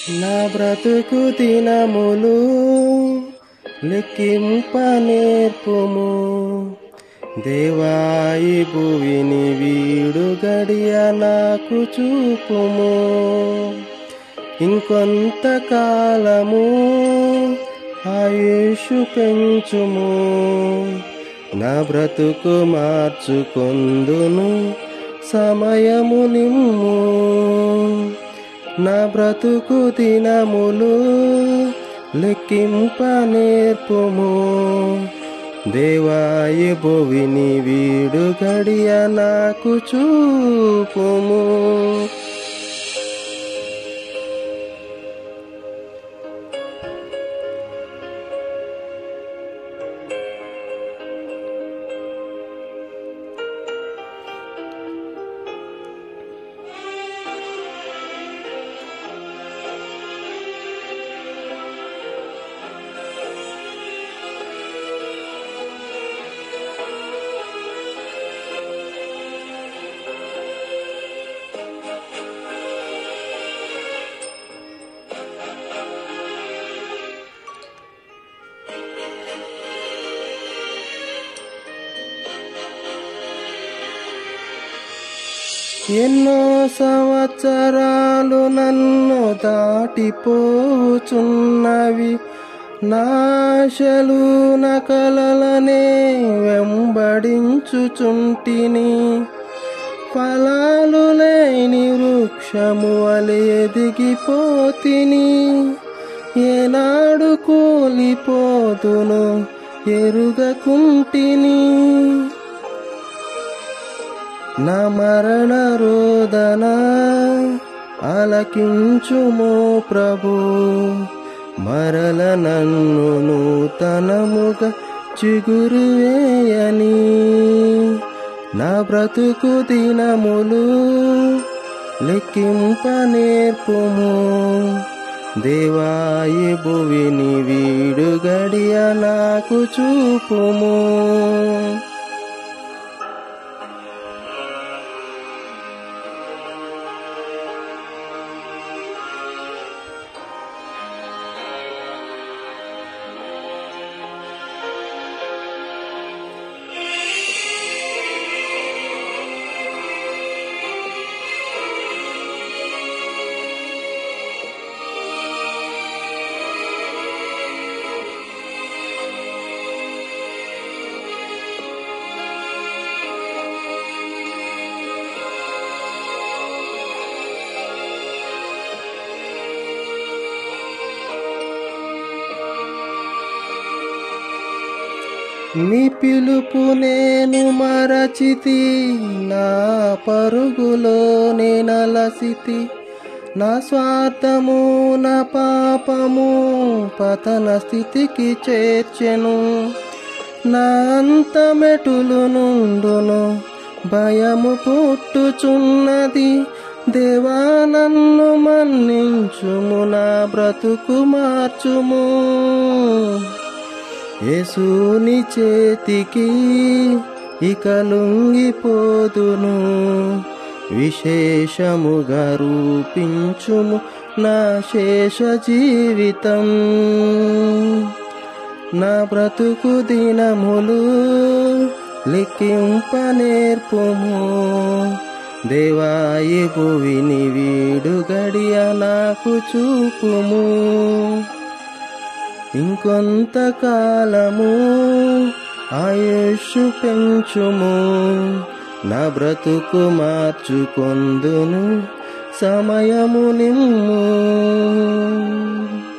నా బ్రతుకు దినములు లెక్కింప నేర్పుము దేవాయి భువిని వీడు గడియ నాకు చూపుము ఇంకొంత కాలము ఆయుషు పెంచుము నా బ్రతుకు మార్చుకొందును సమయము నిమ్ము నా బ్రతుకు దినములు లెక్కింప నేర్పుము దేవాయి భువిని వీడు గడియ నాకు చూపుము ఎన్నో సంవత్సరాలు నన్ను దాటిపోచున్నవి నాశలు నకలలనే వెంబడించుచుంటిని ఫలాలు లేని వృక్షము వలె ఎదిగిపోతిని ఏనాడు కూలిపోదును ఎరుగకుంటిని నా మరణ రోదన ఆలకించుమో ప్రభు మరల నన్ను నూతనముగా చిగురు వేయని నా బ్రతుకు దినములు లెక్కింప నేర్పుము దేవాయి భువిని వీడు గడియ నాకు చూపుము నీ పిలుపు నేను మరచితి నా పరుగులో నేనలసితి నా స్వార్థము నా పాపము పతన స్థితికి చేర్చెను నా అంతమెటులు నుండును భయము పుట్టుచున్నది దేవా నన్ను మన్నించుము నా బ్రతుకు మార్చుము యేసుని చేతికి ఇక లొంగిపోదును విశేషముగా రూపించుము నా శేష జీవితం నా బ్రతుకు దినములు లిఖింప నేర్పుము దేవాయి భువిని వీడు గడియ నాకు చూపుము ఇంకొంత కాలము ఆయుష్ పెంచుము నా బ్రతుకు మార్చుకొందును సమయము నిమ్ము